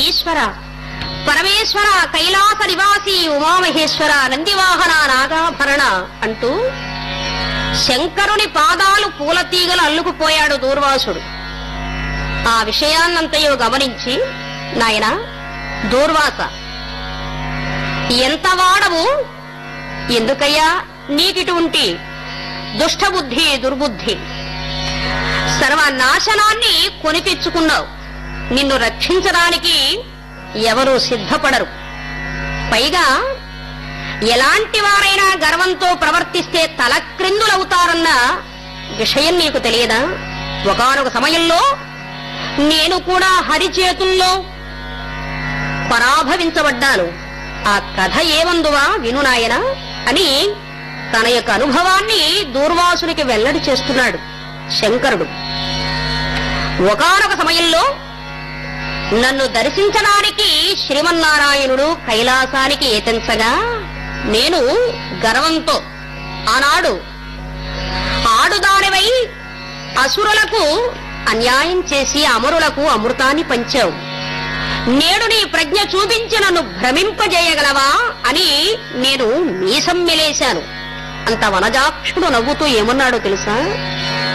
ఈశ్వర పరమేశ్వర కైలాస నివాసి ఉమామహేశ్వర నందివాహన నాగాభరణ అంటూ శంకరుని పాదాలు పూలతీగలు అల్లుకుపోయాడు దూర్వాసుడు ఆ విషయాన్నంతయో గమనించి నాయన దూర్వాస ఎంత వాడవు ఎందుకయ్యా నీకిటువంటి దుష్టబుద్ధి దుర్బుద్ధి సర్వనాశనాన్ని కొని తెచ్చుకున్నావు నిన్ను రక్షించడానికి ఎవరూ సిద్ధపడరు పైగా ఎలాంటి వారైనా గర్వంతో ప్రవర్తిస్తే తలక్రిందులవుతారన్న విషయం నీకు తెలియదా ఒకానొక సమయంలో నేను కూడా హరి చేతుల్లో పరాభవించబడ్డాను ఆ కథ ఏమందువా విను నాయనా అని తన యొక్క అనుభవాన్ని దూర్వాసునికి వెల్లడి చేస్తున్నాడు శంకరుడు ఒకానొక సమయంలో నన్ను దర్శించడానికి శ్రీమన్నారాయణుడు కైలాసానికి ఏతించగా నేను గర్వంతో ఆనాడు ఆడుదానివై అసురులకు అన్యాయం చేసి అమరులకు అమృతాన్ని పంచావు నేడు నీ ప్రజ్ఞ చూపించి నన్ను భ్రమింపజేయగలవా అని నేను మీసం మెలేశాను అంత వనజాక్షుడు నవ్వుతూ ఏమన్నాడో తెలుసా